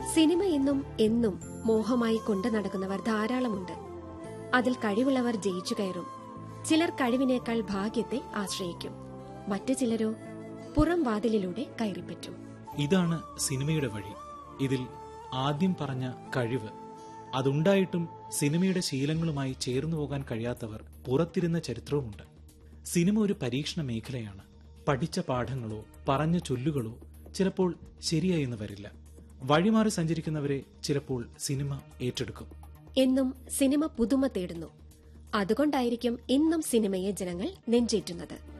cinema എന്നും എന്നും മോഹമായി കൊണ്ടു നടക്കുന്നവർ ധാരാളമുണ്ട് അതിൽ കഴിവുള്ളവർ ജയിച്ചു കയറും ചിലർ കഴിവിനേക്കാൾ ഭാഗ്യത്തെ ആശ്രയിക്കും മറ്റു ചിലരോ പുറം വാതിലിലൂടെ കയറിപ്പറ്റും ഇതാണ് സിനിമയുടെ വഴി ഇതിൽ ആദ്യം പറഞ്ഞ കഴിവ് അതുണ്ടായിട്ടും സിനിമയുടെ ശീലങ്ങളുമായി ചേർന്നു പോകാൻ കഴിയാത്തവർ പുറത്തിരുന്ന ചരിത്രവുമുണ്ട് സിനിമ ഒരു പരീക്ഷണ മേഖലയാണ് പഠിച്ച പാഠങ്ങളോ പറഞ്ഞ ചൊല്ലുകളോ ചിലപ്പോൾ ശരിയായെന്ന് വരില്ല വഴിമാറി സഞ്ചരിക്കുന്നവരെ ചിലപ്പോൾ സിനിമ ഏറ്റെടുക്കും എന്നും സിനിമ പുതുമ തേടുന്നു അതുകൊണ്ടായിരിക്കും ഇന്നും സിനിമയെ ജനങ്ങൾ നെഞ്ചേറ്റുന്നത്